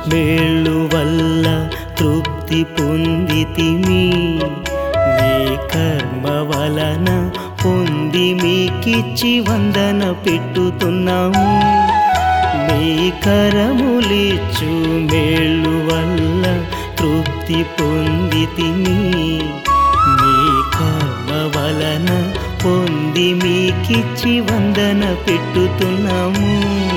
మేళ్ళు వల్ల తృప్తి పొందితిమి మీ కర్మ వలన పొంది మీకిచ్చి వందన పెట్టుతున్నాము మీ కరములిచ్చు మేళ్ళు వల్ల తృప్తి పొందితిమి మీ కర్మ వలన పొంది మీకిచ్చి వందన పెట్టుతున్నాము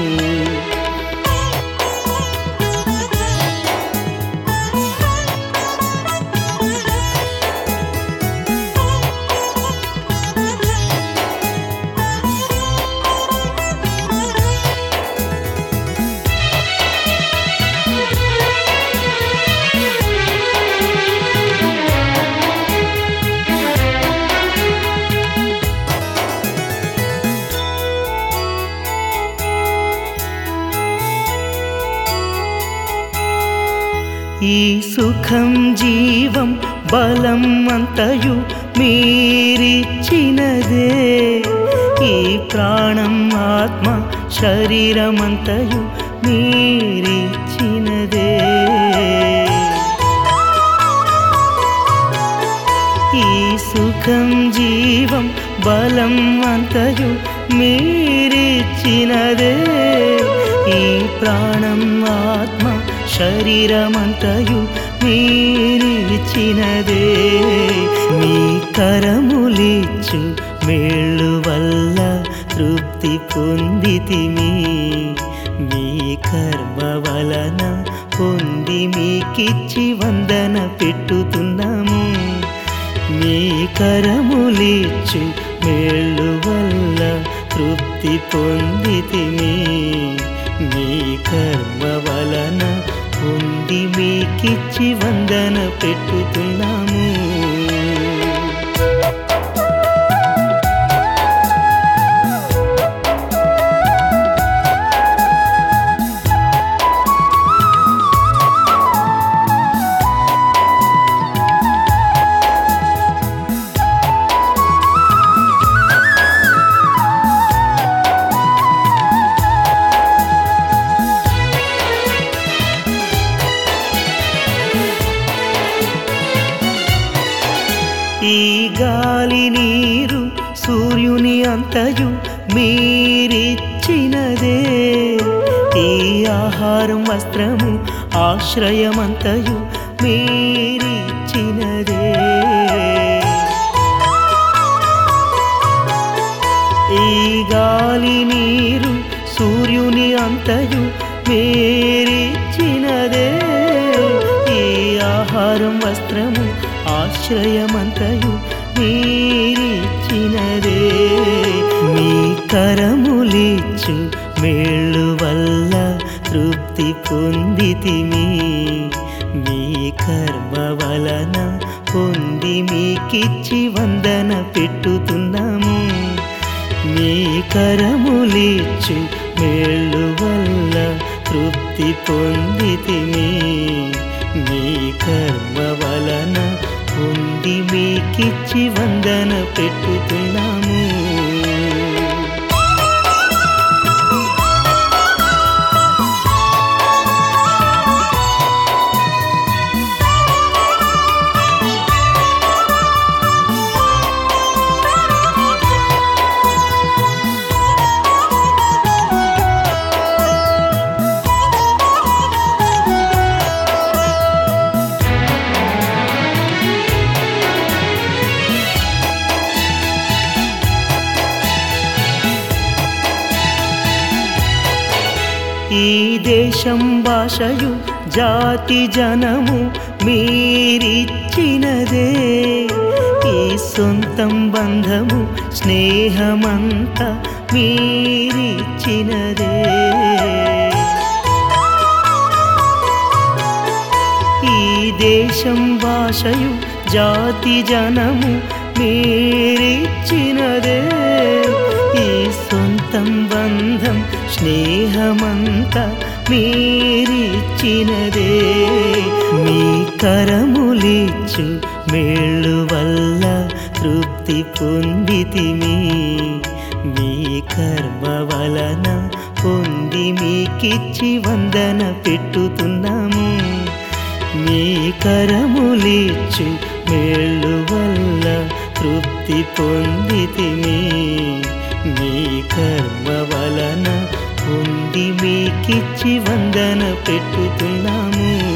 ఈ సుఖం జీవం బలం అంతయు మీరిచ్చినదే ఈ ప్రాణం ఆత్మ శరీరమంతయు మీరిచ్చినదే ఈ సుఖం జీవం బలం అంతయు మీరిచ్చినదే ఈ ప్రాణం ఆత్మ శరీరమంతయు మీరిచ్చినదే మీ కరములిచ్చు మేళ్ళు వల్ల తృప్తి పొందితిమి మీ కర్మ వలన పొంది మీకిచ్చి వందన పెట్టుతున్నాము మీ కరములిచ్చు మేళ్ళు వల్ల తృప్తి పొందితిమి మీ కర్మ వలన పొంది మీకిచ్చి వందన పెట్టుతున్నాము ఈ గాలి నీరు సూర్యుని అంతయు మీరిచ్చినదే ఈ ఆహారం వస్త్రము ఆశ్రయమంతయు మీరిచ్చినదే ఈ గాలి నీరు సూర్యుని అంతయు మీరిచ్చినదే ఈ ఆహారం వస్త్రము ఆశ్రయమంతయు మీరిచ్చినదే మీ కరములిచ్చు మేళ్ళు వల్ల తృప్తి పొందితిమి మీ కర్మ వలన పొంది మీకిచ్చి వందన పెట్టుతున్నాము మీ కరములిచ్చు మేళ్ళు వల్ల తృప్తి పొందితిమి మీ కర్మ వలన పొంది మీకిచ్చి వందన పెట్టుతున్నాము ఈ దేశం భాషయు జాతి జనము మీరిచ్చినదే ఈ సొంతం బంధము స్నేహమంత మీరిచ్చినదే ఈ దేశం భాషయు జాతి జనము మీరిచ్చినదే ఈ సొంతం బంధం స్నేహమంత మీరిచ్చినదే మీ కరములిచ్చు మేళ్ళు వల్ల తృప్తి పొందితిమి మీ కర్మ వలన పొంది మీకిచ్చి వందన పెట్టుతున్నాము మీ కరములిచ్చు మేళ్ళు వల్ల తృప్తి పొందితిమి మీ కర్మ వలన పొంది మీకిచ్చి వందన పెట్టుతున్నాము